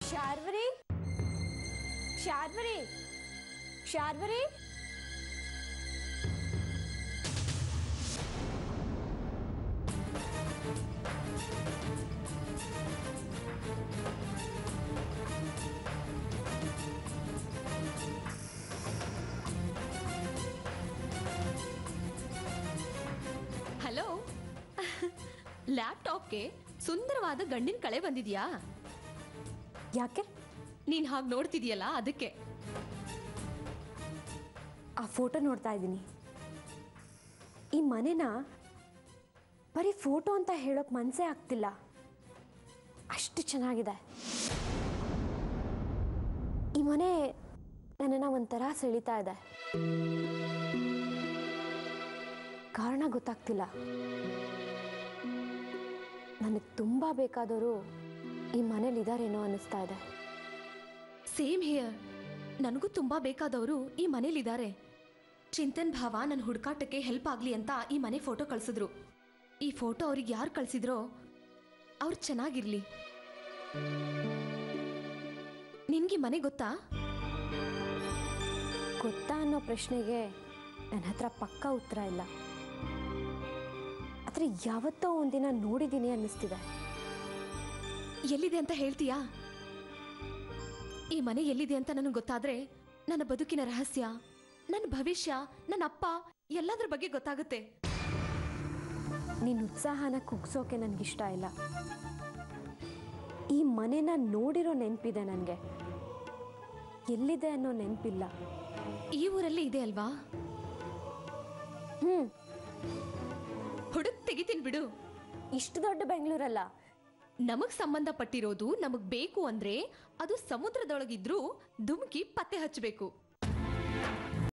Sharvari Sharvari Sharvari hello ಲ್ಯಾಪ್ಟಾಪ್ಗೆ ಸುಂದರವಾದ ಗಂಡಿನ ಕಳೆ ಬಂದಿದ್ಯಾ ಯಾಕೆ ನೀನ್ ಹಾಗೆ ನೋಡ್ತಿದ್ಯಲ್ಲ ಅದಕ್ಕೆ ಆ ಫೋಟೋ ನೋಡ್ತಾ ಇದ್ದೀನಿ ಈ ಮನೆನ ಬರೀ ಫೋಟೋ ಅಂತ ಹೇಳೋಕ್ ಮನಸ್ಸೇ ಆಗ್ತಿಲ್ಲ ಅಷ್ಟು ಚೆನ್ನಾಗಿದೆ ಈ ಮನೆ ನನ್ನನ್ನು ಒಂಥರ ಸೆಳೀತಾ ಇದೆ ಕಾರಣ ಗೊತ್ತಾಗ್ತಿಲ್ಲ ನನಗೆ ತುಂಬ ಬೇಕಾದವರು ಈ ಮನೇಲಿ ಇದಾರೇನೋ ಅನ್ನಿಸ್ತಾ ಇದೆ ಸೇಮ್ ಹಿಯರ್ ನನಗೂ ತುಂಬಾ ಬೇಕಾದವರು ಈ ಮನೇಲಿದ್ದಾರೆ ಚಿಂತನ್ ಭಾವ ನನ್ನ ಹುಡುಕಾಟಕ್ಕೆ ಹೆಲ್ಪ್ ಆಗ್ಲಿ ಅಂತ ಈ ಮನೆ ಫೋಟೋ ಕಳ್ಸಿದ್ರು ಈ ಫೋಟೋ ಅವ್ರಿಗೆ ಯಾರು ಕಳ್ಸಿದ್ರೋ ಅವ್ರು ಚೆನ್ನಾಗಿರ್ಲಿ ನಿನ್ಗೆ ಈ ಮನೆ ಗೊತ್ತಾ ಗೊತ್ತಾ ಅನ್ನೋ ಪ್ರಶ್ನೆಗೆ ನನ್ನ ಹತ್ರ ಪಕ್ಕ ಉತ್ತರ ಇಲ್ಲ ಆದರೆ ಯಾವತ್ತೋ ಒಂದಿನ ನೋಡಿದ್ದೀನಿ ಅನ್ನಿಸ್ತಿದೆ ಎಲ್ಲಿದೆ ಅಂತ ಹೇಳ್ತೀಯಾ ಈ ಮನೆ ಎಲ್ಲಿದೆ ಅಂತ ನನಗೆ ಗೊತ್ತಾದ್ರೆ ನನ್ನ ಬದುಕಿನ ರಹಸ್ಯ ನನ್ನ ಭವಿಷ್ಯ ನನ್ನ ಅಪ್ಪ ಎಲ್ಲದ್ರ ಬಗ್ಗೆ ಗೊತ್ತಾಗುತ್ತೆ ನಿನ್ನ ಉತ್ಸಾಹನ ಕುಗ್ಸೋಕೆ ನನಗಿಷ್ಟ ಇಲ್ಲ ಈ ಮನೆನ ನೋಡಿರೋ ನೆನಪಿದೆ ನನಗೆ ಎಲ್ಲಿದೆ ಅನ್ನೋ ನೆನಪಿಲ್ಲ ಈ ಊರಲ್ಲಿ ಇದೆ ಅಲ್ವಾ ಹ್ಞೂ ಹುಡುಕ್ ತೆಗಿತೀನಿ ಬಿಡು ಇಷ್ಟು ದೊಡ್ಡ ಬೆಂಗಳೂರಲ್ಲ ನಮಗ್ ಸಂಬಂಧಪಟ್ಟಿರೋದು ನಮಗ್ ಬೇಕು ಅಂದ್ರೆ ಅದು ಸಮುದ್ರದೊಳಗಿದ್ರೂ ಧುಮುಕಿ ಪತ್ತೆ ಹಚ್ಚಬೇಕು